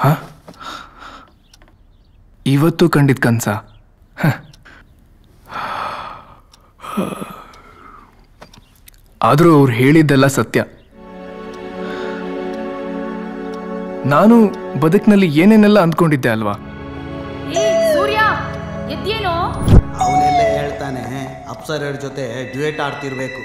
ಹ ಇವತ್ತು ಕಂಡಿದ್ ಕನ್ಸ ಹ. ಆದ್ರೂ ಅವ್ರು ಹೇಳಿದ್ದೆಲ್ಲ ಸತ್ಯ ನಾನು ಬದುಕಿನಲ್ಲಿ ಏನೇನೆಲ್ಲ ಅಂದ್ಕೊಂಡಿದ್ದೆ ಅಲ್ವಾ ಏ ಸೂರ್ಯ ಎದ್ದೇನೋ ಅವನೆಲ್ಲೇ ಹೇಳ್ತಾನೆ ಅಪ್ಸರರ ಜೊತೆ ಡ್ಯೂಯೇಟ್ ಆಡ್ತಿರ್ಬೇಕು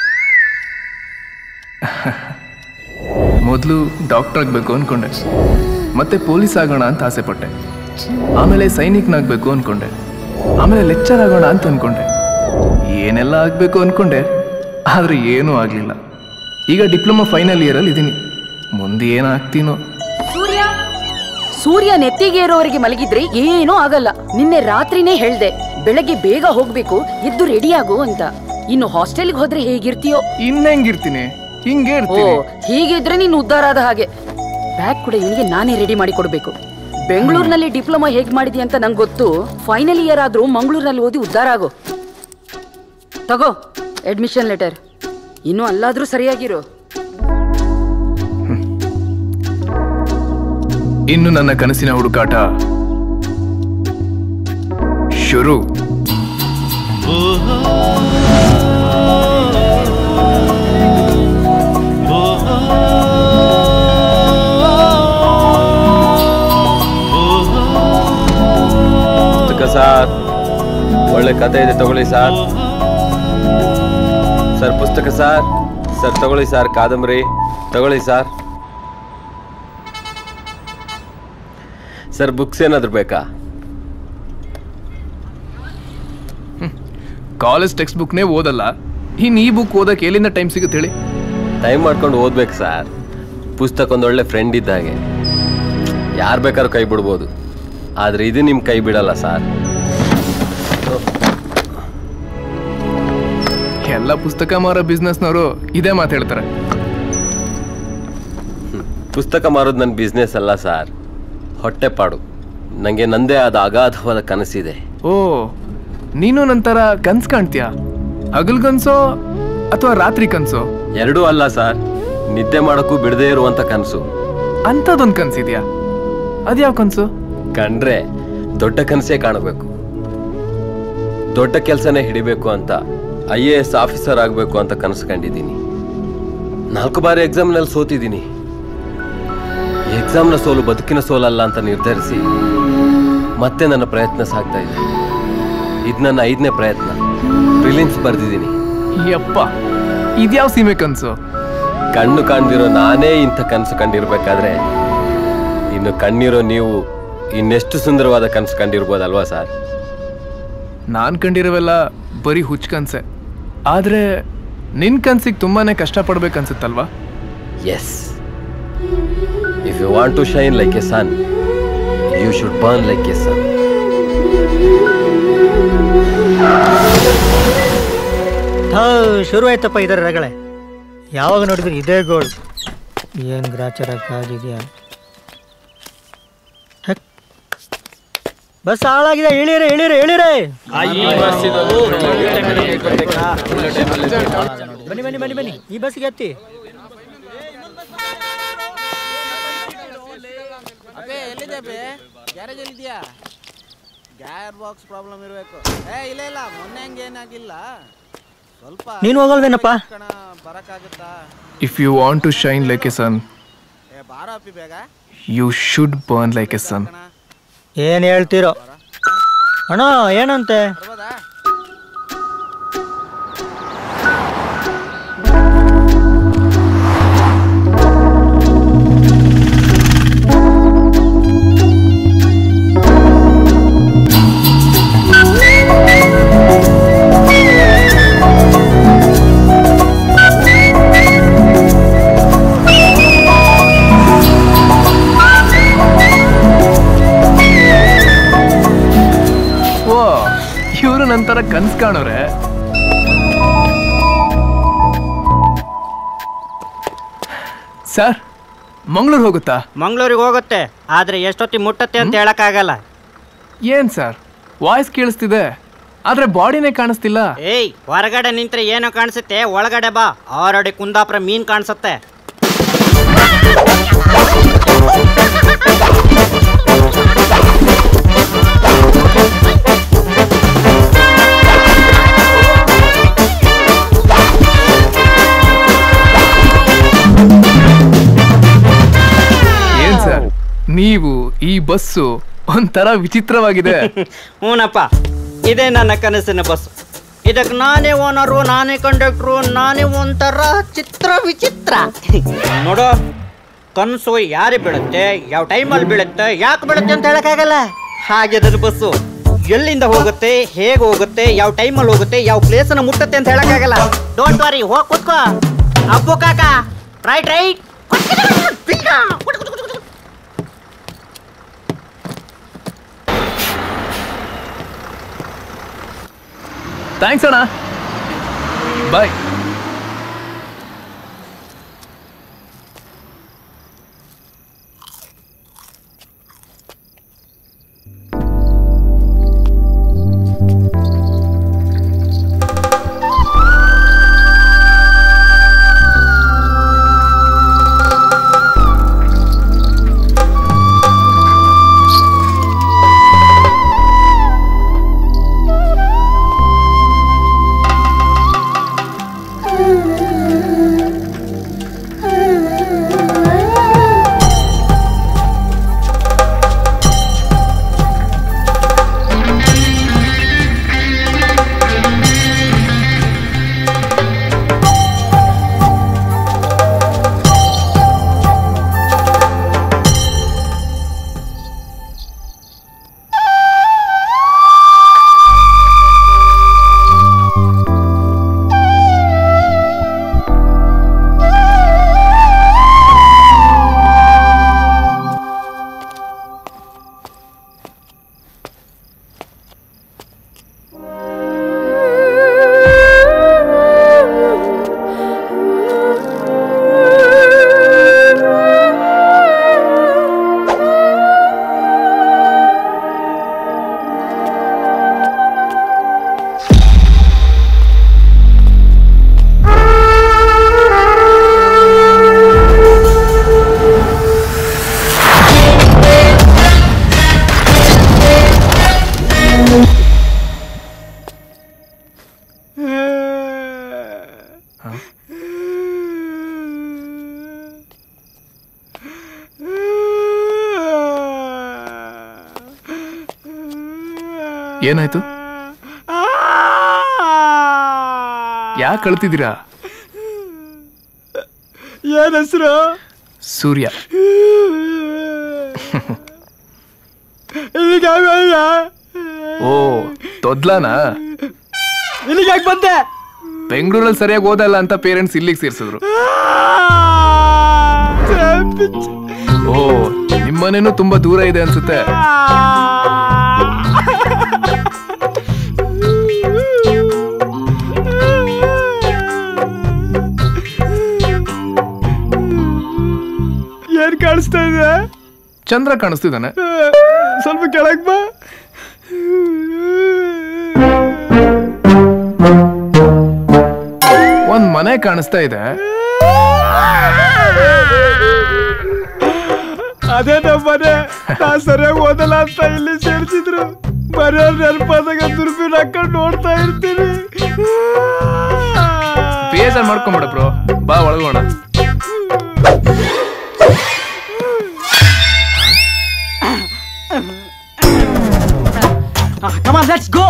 ಮೊದಲು ಡಾಕ್ಟರ್ ಆಗಬೇಕು ಅನ್ಕೊಂಡೆ ಮತ್ತೆ ಪೊಲೀಸ್ ಆಗೋಣ ಅಂತ ಆಸೆ ಪಟ್ಟೆ ಆಮೇಲೆ ಸೈನಿಕನಾಗಬೇಕು ಅನ್ಕೊಂಡೆ ಆಮೇಲೆ ಲೆಕ್ಚರ್ ಆಗೋಣ ಅಂತ ಅನ್ಕೊಂಡೆ ಏನೆಲ್ಲ ಆಗಬೇಕು ಅನ್ಕೊಂಡೆ ಆದರೆ ಏನೂ ಆಗಲಿಲ್ಲ ಈಗ ಡಿಪ್ಲೊಮಾ ಫೈನಲ್ ಇಯರಲ್ಲಿ ಇದ್ದೀನಿ ಮುಂದೆ ಏನಾಗ್ತೀನೋ ಸೂರ್ಯ ಸೂರ್ಯ ನೆತ್ತಿಗೆ ಇರೋವರೆಗೆ ಮಲಗಿದ್ರೆ ಏನೂ ಆಗಲ್ಲ ನಿನ್ನೆ ರಾತ್ರಿನೇ ಹೇಳ್ದೆ ಬೆಳಗ್ಗೆ ಬೇಗ ಹೋಗ್ಬೇಕು ಎದ್ದು ರೆಡಿಯಾಗು ಅಂತ ಇನ್ನು ಹಾಸ್ಟೆಲ್ಗೆ ಹೋದ್ರೆ ಹೇಗಿರ್ತೀಯೋ ಇನ್ನೆಂಗಿರ್ತೀನಿ ಹಿಂಗೆ ಓ ಇರ್ತೀನಿ ಹೀಗಿದ್ರೆ ನೀನು ಉದ್ಧಾರ ಆದ ಹಾಗೆ ಬ್ಯಾಗ್ ಕೂಡ ಇವನಿಗೆ ನಾನೇ ರೆಡಿ ಮಾಡಿ ಕೊಡ್ಬೇಕು ಬೆಂಗಳೂರಿನಲ್ಲಿ ಡಿಪ್ಲೊಮಾ ಹೇಗ್ ಮಾಡಿದ್ಯಾ ಅಂತ ನಂಗೆ ಗೊತ್ತು ಫೈನಲ್ ಇಯರ್ ಆದ್ರೂ ಮಂಗಳೂರಿನಲ್ಲಿ ಓದಿ ಉದ್ಧಾರ ಆಗು ತಗೋ ಅಡ್ಮಿಷನ್ ಲೆಟರ್ ಇನ್ನು ಅಲ್ಲಾದ್ರೂ ಸರಿಯಾಗಿರು ಇನ್ನು ನನ್ನ ಕನಸಿನ ಹುಡುಕಾಟ ಶುರು ಪುಸ್ತಕ ಸರ್ ಒಳ್ಳೆ ಕತೆ ಇದೆ ತಗೊಳ್ಳಿ ಸರ್ ಸರ್ ಪುಸ್ತಕ ಸರ್ ಸರ್ ತಗೊಳ್ಳಿ ಸರ್ ಕಾದಂಬರಿ ತಗೊಳ್ಳಿ ಸರ್ ಸರ್ ಬುಕ್ಸ್ ಏನಾದ್ರು ಬೇಕಾ ಕಾಲೇಜ್ ಟೆಕ್ಸ್ಟ್ ಬುಕ್ನೇ ಓದಲ್ಲ ಇನ್ನು ಈ ಬುಕ್ ಓದಕ್ಕೆ ಎಲ್ಲಿಂದ ಟೈಮ್ ಸಿಗುತ್ತೆ ಹೇಳಿ ಟೈಮ್ ಮಾಡ್ಕೊಂಡು ಓದ್ಬೇಕು ಸರ್ ಪುಸ್ತಕ ಒಂದು ಒಳ್ಳೆ ಫ್ರೆಂಡ್ ಇದ್ದಾಗೆ ಯಾರು ಬೇಕಾದ್ರೂ ಕೈ ಬಿಡ್ಬೋದು ಆದ್ರೆ ಇದು ನಿಮ್ ಕೈ ಬಿಡಲ್ಲ ಸರ್ ಎಲ್ಲ ಪುಸ್ತಕ ಮಾರೋ ಬಿಸ್ನೆಸ್ನವರು ಇದೇ ಮಾತು ಹೇಳ್ತಾರೆ ಪುಸ್ತಕ ಮಾರೋದು ನನ್ನ ಬಿಸ್ನೆಸ್ ಅಲ್ಲ ಸರ್ ಹೊಟ್ಟೆಪಾಡು ನನಗೆ ನಂದೇ ಆದ ಅಗಾಧವಾದ ಕನಸಿದೆ ಓ ನೀನು ನಂತರ ಕನ್ಸ್ ಕಾಣ್ತೀಯಾ ಹಗಲ್ ಕನ್ಸೋ ಅಥವಾ ರಾತ್ರಿ ಕನ್ಸೋ ಎರಡೂ ಅಲ್ಲ ಸರ್ ನಿದ್ದೆ ಮಾಡೋಕ್ಕೂ ಬಿಡದೇ ಇರುವಂತ ಕನಸು ಅಂಥದ್ದೊಂದು ಕನ್ಸಿದ್ಯಾ ಅದ್ಯಾವ ಕನ್ಸು ಕಂಡ್ರೆ ದೊಡ್ಡ ಕನಸೇ ಕಾಣಬೇಕು ದೊಡ್ಡ ಕೆಲಸನೇ ಹಿಡಿಬೇಕು ಅಂತ ಐ ಎ ಎಸ್ ಆಫೀಸರ್ ಆಗಬೇಕು ಅಂತ ಕನಸು ಕಂಡಿದ್ದೀನಿ ನಾಲ್ಕು ಬಾರಿ ಎಕ್ಸಾಮ್ನಲ್ಲಿ ಸೋತಿದ್ದೀನಿ ಈ ಎಕ್ಸಾಮ್ನ ಸೋಲು ಬದುಕಿನ ಸೋಲಲ್ಲ ಅಂತ ನಿರ್ಧರಿಸಿ ಮತ್ತೆ ನನ್ನ ಪ್ರಯತ್ನ ಸಾಗ್ತಾ ಇದೆ ಇದು ನನ್ನ ಐದನೇ ಪ್ರಯತ್ನ ಪ್ರಿಲಿಮ್ಸ್ ಬರೆದಿದ್ದೀನಿ ಯಪ್ಪ ಇದ್ಯಾವ ಸೀಮೆ ಕನ್ಸು ಕಣ್ಣು ಕಾಣ್ದಿರೋ ನಾನೇ ಇಂಥ ಕನಸು ಕಂಡಿರ್ಬೇಕಾದ್ರೆ ಇನ್ನು ಕಣ್ಣಿರೋ ನೀವು ಇನ್ನೆಷ್ಟು ಸುಂದರವಾದ ಕನಸು ಕಂಡಿರ್ಬೋದಲ್ವಾ ಸರ್ ನಾನ್ ಕಂಡಿರೋವೆಲ್ಲ ಬರೀ ಹುಚ್ಚ ಕನ್ಸೆ ಆದ್ರೆ ನಿನ್ ಕನ್ಸಿಗೆ ತುಂಬಾನೇ ಕಷ್ಟಪಡ್ಬೇಕನ್ಸುತ್ತಲ್ವಾ yes if you want to shine like a sun you should burn like a sun ಹಾ ಶುರು ಆಯ್ತಪ್ಪ ಇದರ ರಗಳೆ ಯಾವಾಗ ನೋಡಿದ್ರು ಇದೇ ಗೋಳ್ ಏನು ಗ್ರಾಚಾರ ಕಾದಿದೆಯಾ ಹೆಕ್. ಬಸ್ ಹಾಳಾಗಿದೆ ಇಳಿರಿ ಇಳಿರಿ ಇಳಿರಿ ಬನ್ನಿ ಬನ್ನಿ ಬನ್ನಿ ಬನ್ನಿ ಈ ಬಸ್ಗೆ ಹತ್ತಿ ಅಬೇ ಎಲ್ಲಿದೆ ಬೇ ಗ್ಯಾರೇಜ್ ಎಲ್ಲಿದ್ಯಾ ಗ್ಯಾರ್ ಬಾಕ್ಸ್ ಪ್ರಾಬ್ಲಮ್ ಇರಬೇಕು ಏ ಇಲ್ಲ ಇಲ್ಲ ಮೊನ್ನೆ ಹಂಗೆ ಏನಾಗಿಲ್ಲ ಸ್ವಲ್ಪ ನೀನು ಹೋಗಲ್ವೇನಪ್ಪ ಕಣ ಬರಕ್ಕಾಗುತ್ತಾ if you want to shine like a sun ಏ ಬಾರ ಅಪ್ಪಿ ಬೇಗ you should burn like a sun ಏನು ಹೇಳ್ತೀರೋ ಅಣ್ಣ ಏನಂತೆ ಬರ್ಬೋದಾ ಓ ಇವರು ನಂತರ ಕನ್ಸ್ ಕಾಣೋರೆ ಸರ್ ಮಂಗಳೂರು ಹೋಗುತ್ತಾ ಮಂಗಳೂರಿಗೆ ಹೋಗುತ್ತೆ ಆದರೆ ಎಷ್ಟೊತ್ತಿಗೆ ಮುಟ್ಟತ್ತೆ ಅಂತ ಹೇಳಕ್ಕಾಗಲ್ಲ ಏನ್ ಸರ್ ವಾಯ್ಸ್ ಕೇಳಿಸ್ತಿದೆ ಆದ್ರೆ ಬಾಡಿನೇ ಕಾಣಿಸ್ತಿಲ್ಲ ಏಯ್ ಹೊರಗಡೆ ನಿಂತ್ರೆ ಏನೋ ಕಾಣಿಸುತ್ತೆ ಒಳಗಡೆ ಬಾ ಆರಡಿ ಕುಂದಾಪುರ ಮೀನ್ ಕಾಣಿಸುತ್ತೆ ನೀವು ಈ ಬಸ್ಸು ಒಂಥರ ವಿಚಿತ್ರವಾಗಿದೆ ಹ್ಞೂನಪ್ಪ ಇದೇ ನನ್ನ ಕನಸಿನ ಬಸ್ ಇದಕ್ಕೆ ನಾನೇ ಓನರು ನಾನೇ ಕಂಡಕ್ಟ್ರು ನಾನೇ ಒಂಥರ ಚಿತ್ರ ವಿಚಿತ್ರ ನೋಡು ಕನಸು ಯಾರು ಬೀಳುತ್ತೆ ಯಾವ ಟೈಮಲ್ಲಿ ಬೀಳುತ್ತೆ ಯಾಕೆ ಬೀಳುತ್ತೆ ಅಂತ ಹೇಳಕ್ಕಾಗಲ್ಲ ಹಾಗೆ ನನ್ನ ಬಸ್ಸು ಎಲ್ಲಿಂದ ಹೋಗುತ್ತೆ ಹೇಗೆ ಹೋಗುತ್ತೆ ಯಾವ ಟೈಮಲ್ಲಿ ಹೋಗುತ್ತೆ ಯಾವ ಪ್ಲೇಸನ್ನ ಮುಟ್ಟುತ್ತೆ ಅಂತ ಹೇಳಕ್ಕಾಗಲ್ಲ ಡೋಂಟ್ ವರಿ ಹೋಗಿ ಕೂತ್ಕೋ ಅಪ್ಪು ಕಾಕ ರೈಟ್ ರೈಟ್ ಥ್ಯಾಂಕ್ಸ್ ಅಣ್ಣ ಬಾಯ್ ಏನಾಯ್ತು ಯಾಕೆ ಕಳ್ತಿದ್ದೀರಾ ಏನ್ ಹೆಸರು ಸೂರ್ಯ ಇಲ್ಲಿಗೆ ಓ ತೊದ್ಲಾನಾ ಇಲ್ಲಿಗೆ ಯಾಕೆ ಬಂದೆ ಬೆಂಗಳೂರಲ್ಲಿ ಸರಿಯಾಗಿ ಓದಲ್ಲ ಅಂತ ಪೇರೆಂಟ್ಸ್ ಇಲ್ಲಿಗೆ ಸೇರ್ಸಿದ್ರು ಓ ನಿಮ್ಮನೇನು ತುಂಬಾ ದೂರ ಇದೆ ಅನ್ಸುತ್ತೆ ಏನ್ ಕಾಣಿಸ್ತಾ ಇದೆ ಚಂದ್ರ ಕಾಣಿಸ್ತಿದ್ದಾನೆ ಸ್ವಲ್ಪ ಕೆಳಗ್ ಬಾ ಒಂದ್ ಮನೆ ಕಾಣಿಸ್ತಾ ಇದೆ ಅದೇ ನಮ್ಮ ಮನೆ ನಾ ಸರಿಯಾಗಿ ಓದಲ್ಲ ಅಂತ ಇಲ್ಲಿ ಸೇರ್ಸಿದ್ರು ಮನೆಯವ್ರ ನೆನಪಾದಾಗ ದುರ್ಬೀನ್ ಹಾಕೊಂಡು ನೋಡ್ತಾ ಇರ್ತೀನಿ ಬೇಜಾರ್ ಮಾಡ್ಕೊಂಬೇಡ ಬ್ರೋ ಬಾ ಒಳಗೋಣ ಕಮಾನ್ ಲೆಟ್ಸ್ ಗೋ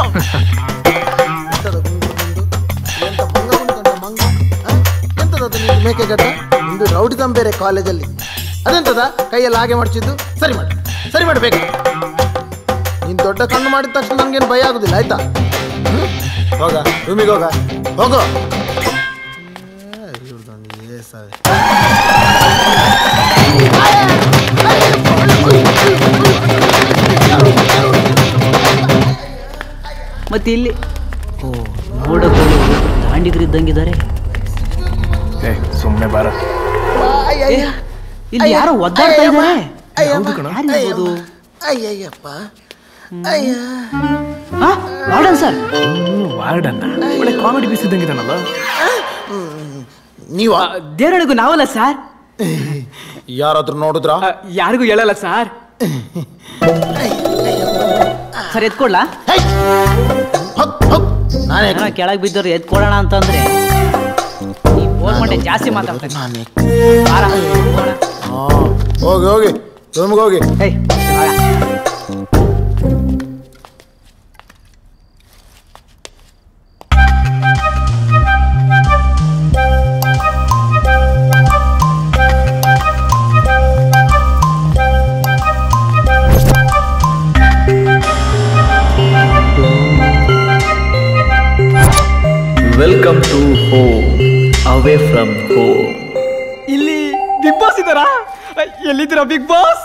ಎಂತ ಮಂಗ ಉಂಟಂತ ಮಂಗ ಆ? ಎಂತದದು ನೀನು ಮೇಕೆಗಡ್ಡ ಒಂದು ರೌಡಿಸಂ ಬೇರೆ ಕಾಲೇಜಲ್ಲಿ ಅದೆಂತದ ಕೈಯಲ್ಲಿ ಹಾಗೆ ಮಾಡ್ತಿದ್ದು ಸರಿ ಮಾಡಿ ಸರಿ ಮಾಡಿ ಬೇಕು ನೀನು ದೊಡ್ಡ ಕಣ್ಣು ಮಾಡಿದ ತಕ್ಷಣ ನನಗೇನು ಭಯ ಆಗುದಿಲ್ಲ ಆಯ್ತಾ ಹ್ಮ್? ಹೋಗ ರೂಮಿಗೆ ಹೋಗ ಹೋಗು ಇವ್ರದೊಂದು ಏಸವೆ ಮತ್ತೆ ಇಲ್ಲಿ ಓ ನೋಡಕ್ಕೆ ದಾಂಡಿಗರಿದ್ದಂಗಿದ್ದಾರೆ ಏ ಸುಮ್ನೆ ಬಾರ ಇಲ್ಲಿ ಯಾರೋ ಒದ್ದಾಡ್ತಾ ಇದ್ದಾರೆ ಹೌದು ಕಣ ಯಾರಿರ್ಬೋದು ಅಯ್ಯಯ್ಯಪ್ಪ ಅಯ್ಯ ವಾರ್ಡನ್ ಸರ್ ವಾರ್ಡನ್ನ ಒಳ್ಳೆ ಕಾಮಿಡಿ ಪೀಸ್ ಇದ್ದಂಗಿದಾನಲ್ಲ ನೀವ ದೇವರೊಳಗೂ ನಾವಲ್ಲ ಸರ್ ಯಾರಾದ್ರೂ ನೋಡಿದ್ರ ಯಾರಿಗೂ ಹೇಳಲ್ಲ ಸರ್ ಸರ್ ಎತ್ಕೊಡ್ಲಾ ನಾನೇ ಏನೋ ಕೆಳಗೆ ಬಿದ್ದವ್ರು ಎತ್ಕೊಡೋಣ ಅಂತಂದ್ರೆ ಈ ಫೋನ್ ಮಂಡೆ ಜಾಸ್ತಿ ಮಾತಾಡ್ತಾರೆ ನಾನೇ ಬಾರ, ಹೋಗೋಣ. ಹಾ, ಹೋಗಿ ಹೋಗಿ ರೂಮ್ಗೆ ಹೋಗಿ ಏಯ್ ಹೋಗ. Welcome to home away from home ಇಲ್ಲಿ ಬಿಗ್ ಬಾಸ್ ಇದ್ದಾರಾ ಎಲ್ಲಿದ್ದೀರಾ ಬಿಗ್ ಬಾಸ್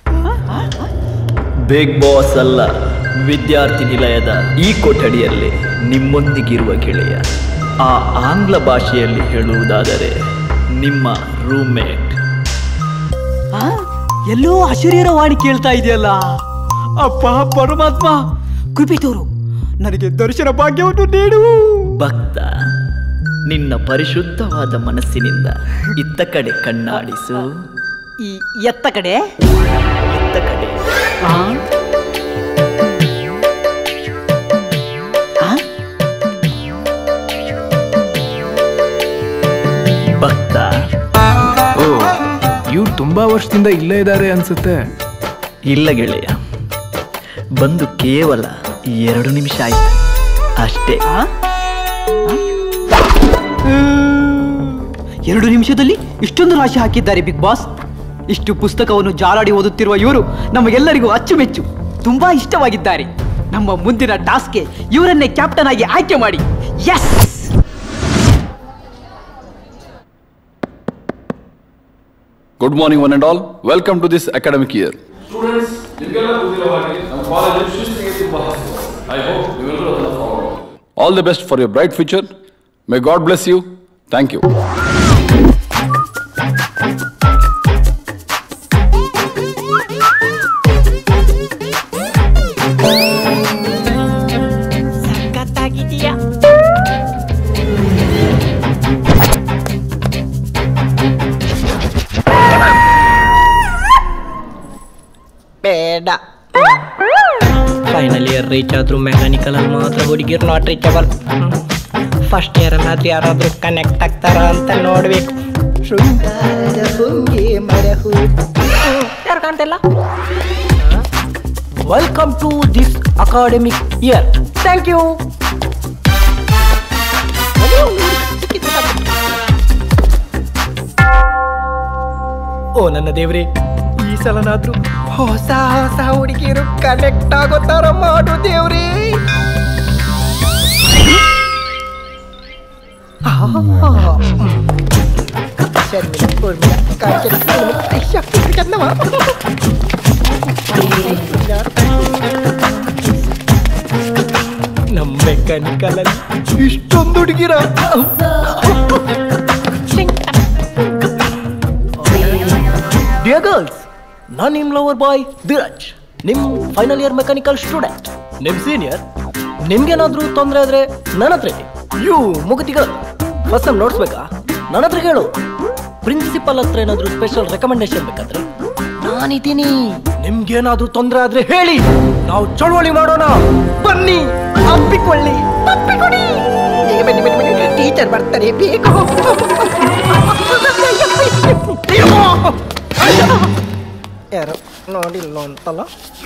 ಬಿಗ್ ಬಾಸ್ ಅಲ್ಲ ವಿದ್ಯಾರ್ಥಿ ನಿಲಯದ ಈ ಕೊಠಡಿಯಲ್ಲಿ ನಿಮ್ಮೊಂದಿಗಿರುವ ಗೆಳೆಯ ಆ ಆಂಗ್ಲ ಭಾಷೆಯಲ್ಲಿ ಹೇಳುವುದಾದರೆ ನಿಮ್ಮ ರೂಮ್ಮೇಟ್ ಆ? ಎಲ್ಲೋ ಅಶರೀರ ವಾಣಿ ಕೇಳ್ತಾ ಇದೆಯಲ್ಲ ಅಪ್ಪ ಪರಮಾತ್ಮ ಕೃಪಿತೋರು ನನಗೆ ದರ್ಶನ ಭಾಗ್ಯವನ್ನು ನೀಡು ಭಕ್ತ ನಿನ್ನ ಪರಿಶುದ್ಧವಾದ ಮನಸ್ಸಿನಿಂದ ಇತ್ತ ಕಡೆ ಕಣ್ಣಾಡಿಸು ಈ ಎತ್ತ ಕಡೆ ಇತ್ತ ಕಡೆ ಆ? ಆ? ಭಕ್ತ ಓ ಇವ್ರು ತುಂಬಾ ವರ್ಷದಿಂದ ಇಲ್ಲೇ ಇದ್ದಾರೆ ಅನ್ಸುತ್ತೆ ಇಲ್ಲ ಗೆಳೆಯ ಬಂದು ಕೇವಲ ಎರಡು ನಿಮಿಷ ಆಯ್ತು ಅಷ್ಟೇ ಆ? ಆ? ಎರಡು ನಿಮಿಷದಲ್ಲಿ ಇಷ್ಟೊಂದು ರಾಶಿ ಹಾಕಿದ್ದಾರೆ ಬಿಗ್ ಬಾಸ್ ಇಷ್ಟು ಪುಸ್ತಕವನ್ನು ಜಾಲಾಡಿ ಓದುತ್ತಿರುವ ಇವರು ನಮಗೆಲ್ಲರಿಗೂ ಅಚ್ಚುಮೆಚ್ಚು ತುಂಬಾ ಇಷ್ಟವಾಗಿದ್ದಾರೆ ನಮ್ಮ ಮುಂದಿನ ಟಾಸ್ಕ್ಗೆ ಇವರನ್ನೇ ಕ್ಯಾಪ್ಟನ್ ಆಗಿ ಆಯ್ಕೆ ಮಾಡಿ yes good morning one and all welcome to this academic year all the best for your bright future may God bless you thank you ಬೇಡ ಫೈನಲ್ ಇಯರ್ ರೀಚ್ ಆದ್ರೂ ಮೆಕ್ಯಾನಿಕಲ್ ಅಲ್ಲಿ ಮಾತ್ರ ಹುಡುಗಿರು ನಾಟ್ ರೀಚಬಲ್ ಫಸ್ಟ್ ಇಯರ್ ಅಲ್ಲಾದ್ರೂ ಯಾರಾದ್ರೂ connect ಆಗ್ತಾರ ಅಂತ ನೋಡ್ಬೇಕು ಶೃಂಗಾರದ ಹೊಂಗೆ ಮರಹು ಯಾರು ಕಾಣ್ತಿಲ್ಲ welcome to this academic year thank you ಓ ನನ್ನ ದೇವ್ರೆ ಈ ಸಲನಾದ್ರೂ ಹೊಸ ಹೊಸ ಹುಡುಗಿರು ಕನೆಕ್ಟ್ ಆಗೋ ತರ ಮಾಡು ದೇವ್ರಿ ನಮ್ಮ ಮೆಕ್ಯಾನಿಕಲ್ ಅಲ್ಲಿ ಇಷ್ಟೊಂದು ಹುಡುಗಿರ ಡಿಯರ್ ಗರ್ಲ್ಸ್ ನಾನು ನಿಮ್ಮ ಲವರ್ ಬಾಯ್ ಧೀರಜ್ ನಿಮ್ ಫೈನಲ್ ಇಯರ್ ಮೆಕ್ಯಾನಿಕಲ್ ಸ್ಟೂಡೆಂಟ್ ನಿಮ್ ಸೀನಿಯರ್ ನಿಮ್ಗೇನಾದ್ರೂ ತೊಂದರೆ ಆದ್ರೆ ನನ್ನ ಹತ್ರ ಯು ಮುಗತಿಗಳು ಫಸ್ಟ್ ಟೈಮ್ ನೋಡ್ಸ್ಬೇಕಾ ನನ್ನ ಹತ್ರ ಹೇಳು ಪ್ರಿನ್ಸಿಪಲ್ ಹತ್ರ ಏನಾದ್ರೂ ಸ್ಪೆಷಲ್ ರೆಕಮೆಂಡೇಶನ್ ಬೇಕಾದ್ರೆ ನಾನಿದ್ದೀನಿ ನಿಮ್ಗೇನಾದ್ರೂ ತೊಂದರೆ ಆದ್ರೆ ಹೇಳಿ ನಾವು ಚಳವಳಿ ಮಾಡೋಣ ಬನ್ನಿ ಅಪ್ಪಿಕೊಳ್ಳಿ ತಪ್ಪಿಕೊಡಿ ಬೇಗ ಬನ್ನಿ ಬನ್ನಿ ಬನ್ನಿ ಟೀಚರ್ ಬರ್ತಾರೆ ಬೇಗ ಯಾರು ನೋಡಿಲ್ಲ ಅಂತಲ್ಲ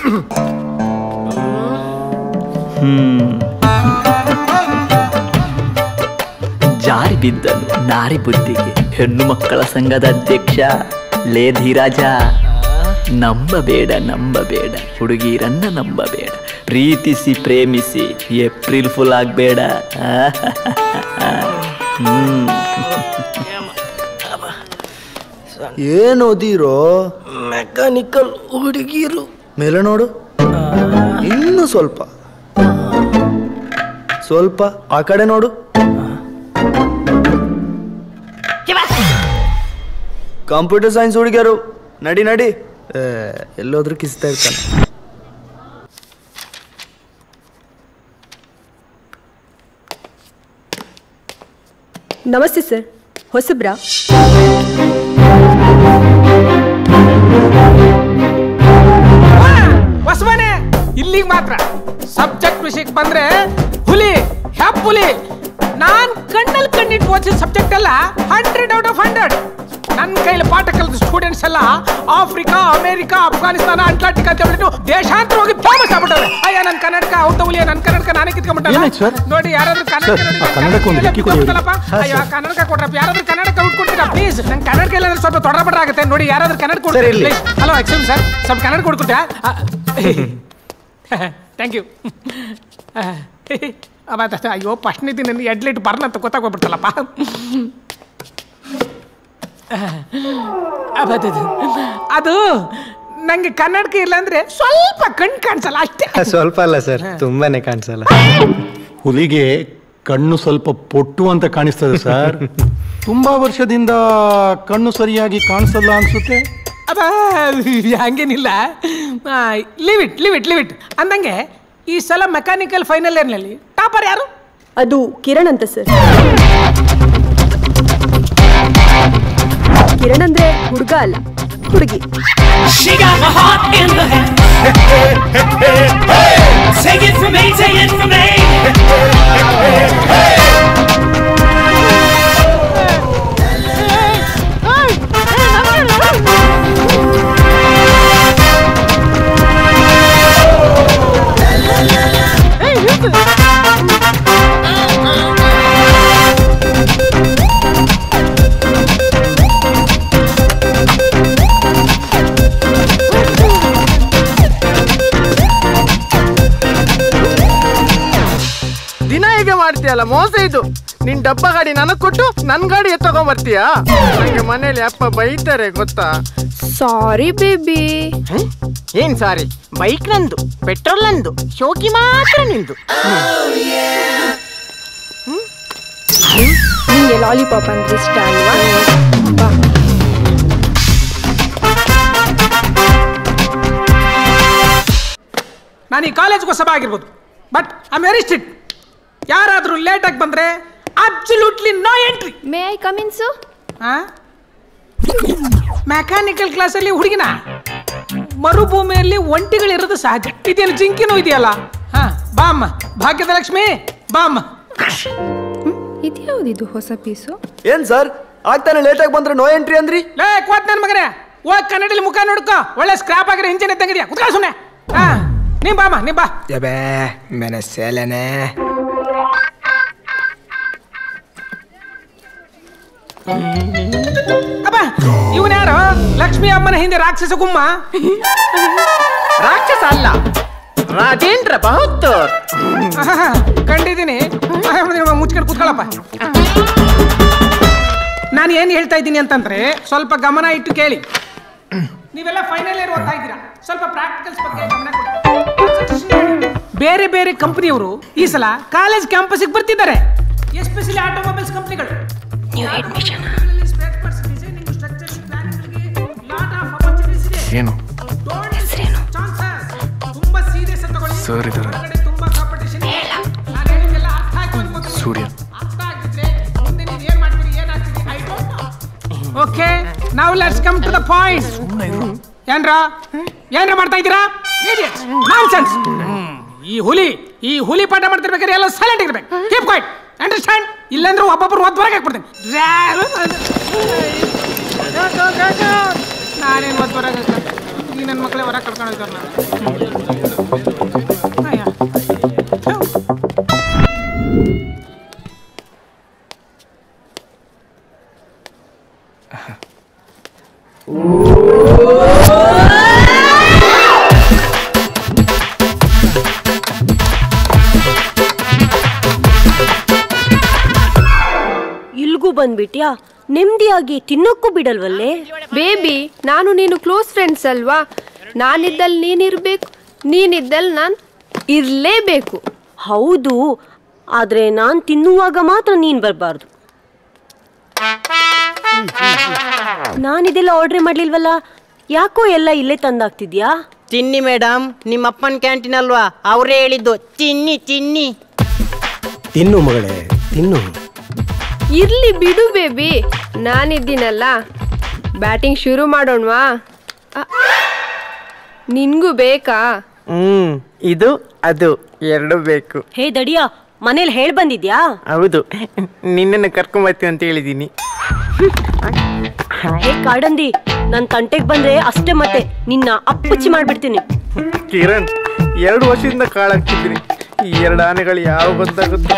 ಜಾರಿ ಬಿದ್ದನು ನಾರಿ ಬುದ್ಧಿಗೆ ಹೆಣ್ಣು ಮಕ್ಕಳ ಸಂಘದ ಅಧ್ಯಕ್ಷ ಲೇ ಧೀರಾಜ ನಂಬಬೇಡ ನಂಬಬೇಡ ಹುಡುಗಿರನ್ನ ನಂಬಬೇಡ ಪ್ರೀತಿಸಿ ಪ್ರೇಮಿಸಿ ಏಪ್ರಿಲ್ ಫುಲ್ ಆಗ್ಬೇಡ ಹ್ಮ್ ಏನು ಓದಿರೋ ಮೆಕ್ಯಾನಿಕಲ್ ಹುಡುಗಿರು ಮೇಲೆ ನೋಡು ಇನ್ನು ಸ್ವಲ್ಪ ಸ್ವಲ್ಪ ಆ ಕಡೆ ನೋಡು ಕಂಪ್ಯೂಟರ್ ಸೈನ್ಸ್ ಹುಡುಗಿಯರು ನಡಿ ನಡಿ ಏ, ಎಲ್ಲೋದ್ರೂ ಕಿಸ್ತಾ ಇರ್ತಾನೆ ನಮಸ್ತೆ ಸರ್ ಹೊಸಬ್ರಾ ಹೊಸಮನೆ ಇಲ್ಲಿಗೆ ಮಾತ್ರ ಸಬ್ಜೆಕ್ಟ್ ವಿಷಯಕ್ಕೆ ಬಂದ್ರೆ ಹುಲಿ ಹ್ಯಾಪ್ ಹುಲಿ ನಾನ್ ಕಣ್ಣಲ್ಲಿ ಕಣ್ಣಿಟ್ಟು ಓದಿಸಿದ ಸಬ್ಜೆಕ್ಟ್ ಅಲ್ಲ ಹಂಡ್ರೆಡ್ ಔಟ್ ಆಫ್ ಹಂಡ್ರೆಡ್ ನನ್ನ ಕೈಲಿ ಪಾಠ ಕಲಿತ ಸ್ಟೂಡೆಂಟ್ಸ್ ಎಲ್ಲ ಆಫ್ರಿಕಾ ಅಮೆರಿಕಾ ಅಫ್ಘಾನಿಸ್ತಾನ ಅಟ್ಲಾಂಟಿಕ್ ಅಂತ ಹೇಳ್ಬಿಟ್ಟು ದೇಶಾಂತರ ಹೋಗಿ ಫೇಮಸ್ ಆಗ್ಬಿಟ್ಟವ್ರೆ ಅಯ್ಯ ನನ್ನ ಕನ್ನಡಕ ಔತ ಹುಲಿಯ ನನ್ನ ಕನ್ನಡಕ ನಾನೇ ಕಿತ್ಕೊಂಡ್ಬಿಟ್ಟಲ್ಲ ಏನಾಯ್ತು ಸರ್? ನೋಡಿ ಯಾರಾದ್ರೂ ಕನ್ನಡಕ ಸರ್, ನೋಡಿ, ಆ ಕನ್ನಡಕ್ಕೆ ಒಂದು ಎಲ್ಲ ಡಿಕ್ಕಿ ಕೊಡಿ ಬಿದ್ದೋಗ್ತಲ್ಲಪ್ಪ. ಹಾ, ಅಯ್ಯೋ ಸರ್. ಕನ್ನಡಕ ಕೊಡ್ರಪ್ಪ ಯಾರಾದ್ರೂ ಕನ್ನಡಕ ಕೊಡ್ತೀರಾ ಪ್ಲೀಸ್ ನಂಗೆ ಕನ್ನಡಕ ಇಲ್ಲ ಸ್ವಲ್ಪ ತೊಡರಬಡ ಆಗುತ್ತೆ ನೋಡಿ ಯಾರಾದ್ರೂ ಕನ್ನಡ ಸರ್, ಕೊಡ್ತೀರಾ ಇರ್ಲಿ. ಪ್ಲೀಸ್ ಹಲೋ ಎಕ್ಸ್ಕ್ಯೂಸ್ ಸರ್ ಸ್ವಲ್ಪ ಕನ್ನಡ ಕೊಡ್ಕೊಟ್ಯಾ ಥ್ಯಾಂಕ್ ಯು ಅಬ್ಬ ಅಯ್ಯೋ ಫಸ್ಟ್ನೇ ದಿನ ಎಡ್ಲಿಟ್ ಬರ್ನ ಅಂತ ಗೊತ್ತಾಗೋಗ್ಬಿಡ್ತಲ್ಲಪ್ಪ ಅಬ್ಬ ಅದು ನಂಗೆ ಕನ್ನಡಕ ಇಲ್ಲ ಅಂದ್ರೆ ಸ್ವಲ್ಪ ಕಣ್ ಕಾಣಿಸಲ್ಲ ಅಷ್ಟೇ ಸ್ವಲ್ಪ ಅಲ್ಲ ಸರ್ ತುಂಬಾನೇ ಕಾಣಿಸಲ್ಲ ಹುಲಿಗೆ ಕಣ್ಣು ಸ್ವಲ್ಪ ಪೊಟ್ಟು ಅಂತ ಕಾಣಿಸ್ತದೆ ಸರ್ ತುಂಬಾ ವರ್ಷದಿಂದ ಕಣ್ಣು ಸರಿಯಾಗಿ ಕಾಣಿಸಲ್ಲ ಅನ್ಸುತ್ತೆ ಅಬ್ಬ ಹಂಗೇನಿಲ್ಲ leave it leave it leave it ಅಂದಂಗೆ ಈ ಸಲ ಮೆಕ್ಯಾನಿಕಲ್ ಫೈನಲ್ ಇಯರ್ನಲ್ಲಿ ಟಾಪರ್ ಯಾರು ಅದು ಕಿರಣ್ ಅಂತ ಸರ್ ಕಿರಣ್ ಅಂದ್ರೆ ಹುಡುಗ ಅಲ್ಲ ಹುಡುಗಿ She got my heart in her hand. Take it from me, take it from me. ದಿನ ಹೀಗೆ ಮಾಡ್ತೀಯಲ್ಲ ಮೋಸ ಇದು ನಿನ್ ಡಬ್ಬ ಗಾಡಿ ನನಗ್ ಕೊಟ್ಟು ನನ್ ಗಾಡಿ ಎತ್ತಕೊಂಡ್ ಬರ್ತೀಯಾ ನಂಗೆ ಮನೇಲಿ ಅಪ್ಪ ಬೈತಾರೆ ಗೊತ್ತಾ ಸಾರಿ ಬೇಬಿ ಏನ್ ಸಾರಿ ಬೈಕ್ ನಂದು ಪೆಟ್ರೋಲ್ ನಂದು ಶೋಕಿ ಮಾತ್ರ ನಿಂದು ನಿಂಗೆ ಲಾಲಿಪಾಪ್ ಅಂದ್ರೆ ಇಷ್ಟ ಅಲ್ವಾ ಬಾ ನಾನು ಈ ಕಾಲೇಜ್ಗೆ ಹೊಸಬ ಆಗಿರ್ಬೋದು ಬಟ್ ಐ ವೆರಿ ಸ್ಟ್ರಿಕ್ಟ್ ಯಾರಾದರೂ ಲೇಟಾಗಿ ಬಂದರೆ absolutely no entry may I ಕಮಿನ್ಸು ಮೆಕ್ಯಾನಿಕಲ್ ಕ್ಲಾಸಲ್ಲಿ ಹುಡುಗಿನ ಮರುಭೂಮಿಯಲ್ಲಿ ಒಂಟಿಗಳಿರೋದು ಸಹಜ ಇದೇನು ಜಿಂಕಿನೂ ಇದೆಯಲ್ಲ ಹಾ ಬಾಮ್ಮ ಭಾಗ್ಯದ ಲಕ್ಷ್ಮಿ ಬಾಮ್ಮ ಇದ್ಯಾವುದಿದು ಹೊಸ ಪೀಸು ಏನ್ ಸರ್ ಆಗ್ತಾನೆ ಲೇಟಾಗಿ ಬಂದ್ರೆ ನೋ ಎಂಟ್ರಿ ಅಂದ್ರಿ ಲೇ ಕೋತ್ ನನ್ನ ಮಗನೇ ಹೋಗ್ ಕನ್ನಡಲ್ಲಿ ಮುಖ ನೋಡ್ಕೋ ಒಳ್ಳೆ ಸ್ಕ್ರಾಪ್ ಆಗಿರೋ ಇಂಜಿನ್ ಇದ್ದಂಗಿದ್ಯಾ ಕುತ್ಕೋ ಸುಮ್ಮನೆ ಹಾ ನೀ ಬಾಮ್ಮ ನೀ ಬಾ ಜಬೇ ಮೆನಸೇಲನೆ ಅಬ್ಬ ಇವನ್ ಯಾರು ಲಕ್ಷ್ಮಿ ಅಮ್ಮನ ಹಿಂದೆ ರಾಕ್ಷಸ ಗುಮ್ಮ ರಾಕ್ಷಸ ಅಲ್ಲ ರಾಜೇಂದ್ರ ಬಹದ್ದೂರ್ ಆಹಾ, ಕಂಡಿದ್ದೀನಿ ಮುಚ್ಕೊಂಡು ಕೂತ್ಕೊಳ್ಳಪ್ಪ ನಾನು ಏನು ಹೇಳ್ತಾ ಇದ್ದೀನಿ ಅಂತಂದ್ರೆ ಸ್ವಲ್ಪ ಗಮನ ಇಟ್ಟು ಕೇಳಿ ನೀವೆಲ್ಲ ಫೈನಲ್ ಇಯರ್ ಓದ್ತಾ ಇದ್ದೀರಾ ಸ್ವಲ್ಪ ಪ್ರಾಕ್ಟಿಕಲ್ಸ್ ಬಗ್ಗೆ ಗಮನ ಕೊಡಿ ಬೇರೆ ಬೇರೆ ಕಂಪನಿಯವರು ಈ ಸಲ ಕಾಲೇಜ್ ಕ್ಯಾಂಪಸ್ಗೆ ಬರ್ತಿದ್ದಾರೆ ಎಸ್ಪೆಷಲಿ ಆಟೋಮೊಬೈಲ್ಸ್ ಕಂಪನಿಗಳು ಏನು ತುಂಬಾ ಸೀರಿಯಸ್ ಅಂತ ತಗೊಳ್ಳಿ ಸರ್ ಇದಾರೆ ಹೊರಗಡೆ ತುಂಬಾ ಕಾಂಪಿಟೇಷನ್ ನಾನು ಹೇಳಿದ್ದೆಲ್ಲ ಅರ್ಥ ಆಯ್ತು ಅನ್ಕೋತೀನಿ ಸೂರ್ಯ ಅರ್ಥ ಆಗಿದ್ರೆ ಮುಂದೆ ನೀವು ಏನ್ ಮಾಡ್ತೀರಿ ಏನಾಗ್ತೀರಿ ಐ ಡೋಂಟ್ ನೋ ಓಕೆ ನಾವ್ let's come to the point ಏನ್ರ ಏನ್ರ ಮಾಡ್ತಾ ಇದ್ದೀರಾ ನಾನ್ಸೆನ್ಸ್ ಈ ಹುಲಿ ಈ ಹುಲಿ ಪಾಠ ಮಾಡ್ತಿರ್ಬೇಕಾದ್ರೆ ಎಲ್ಲ ಸೈಲೆಂಟ್ ಇರ್ಬೇಕು ಕೀಪ್ ಕ್ವೈಟ್ ಅಂಡರ್ಸ್ಟ್ಯಾಂಡ್ ಇಲ್ಲಾಂದ್ರೆ ಒಬ್ಬೊಬ್ಬರು ಒದ್ದು ಹೊರಗೆ ಹಾಕ್ಬಿಡ್ತೀನಿ ನಾನೇನು ಒದ್ದು ಹೊರಗೆ ಈ ನನ್ನ ಮಕ್ಕಳೇ ಹೊರಗೆ ಕರ್ಕೊಂಡು ಹೋಗ್ತಾರೆ ನಾನು ಅಯ್ಯ. ಇಲ್ಗೂ ಬಂದ್ಬಿಟ್ಯಾ ನೆಮ್ಮದಿಯಾಗಿ ತಿನ್ನೋಕ್ಕೂ ಬಿಡಲ್ವಲ್ಲೇ ಬೇಬಿ ನಾನು ನೀನು ಕ್ಲೋಸ್ ಫ್ರೆಂಡ್ಸ್ ಅಲ್ವಾ ನಾನಿದ್ದಲ್ಲಿ ನೀನಿರ್ಬೇಕು ನೀನಿದ್ದಲ್ಲಿ ನಾನು ಇರಲೇಬೇಕು ಹೌದು ಆದ್ರೆ ನಾನ್ ತಿನ್ನುವಾಗ ಮಾತ್ರ ನೀನ್ ಬರಬಾರ್ದು ನಾನಿದೆಲ್ಲ ಆರ್ಡರ್ ಮಾಡ್ಲಿಲ್ವಲ್ಲ ಯಾಕೋ ಎಲ್ಲ ಇಲ್ಲೇ ತಂದಾಗ್ತಿದ್ಯಾ ತಿನ್ನಿ ಮೇಡಮ್ ನಿಮ್ಮ ಅಪ್ಪನ ಕ್ಯಾಂಟೀನ್ ಅಲ್ವಾ ಅವರೇ ಹೇಳಿದ್ದು ತಿನ್ನಿ ತಿನ್ನಿ ತಿನ್ನು ಮಗಳೇ ತಿನ್ನು ಇರ್ಲಿ ಬಿಡು ಬೇಬಿ ನಾನಿದ್ದೀನಲ್ಲ ಬ್ಯಾಟಿಂಗ್ ಶುರು ಮಾಡೋಣವಾ ಅ, ನಿನ್ಗೂ ಬೇಕಾ ಹ್ಮ್ ಇದು ಅದು ಎರಡು ಬೇಕು ಹೇ ದಡಿಯಾ ಮನೇಲಿ ಹೇಳ್ ಬಂದಿದ್ಯಾ ಹೌದು ನಿನ್ನನ್ನು ಕರ್ಕೊಂಬರ್ತೀನಿ ಅಂತ ಹೇಳಿದ್ದೀನಿ ಹೇ ಕಾಡಂದಿ ನನ್ ತಂಟೆಗ್ ಬಂದ್ರೆ ಅಷ್ಟೇ ಮತ್ತೆ ನಿನ್ನ ಅಪ್ಪಚ್ಚಿ ಮಾಡ್ಬಿಡ್ತೀನಿ ಕಿರಣ್ ಎರಡು ವರ್ಷದಿಂದ ಕಾಳಾಗ್ತಿದ್ದೀನಿ ಈ ಎರಡು ಆನೆಗಳು ಯಾವ ಬಂದಾಗುತ್ತೋ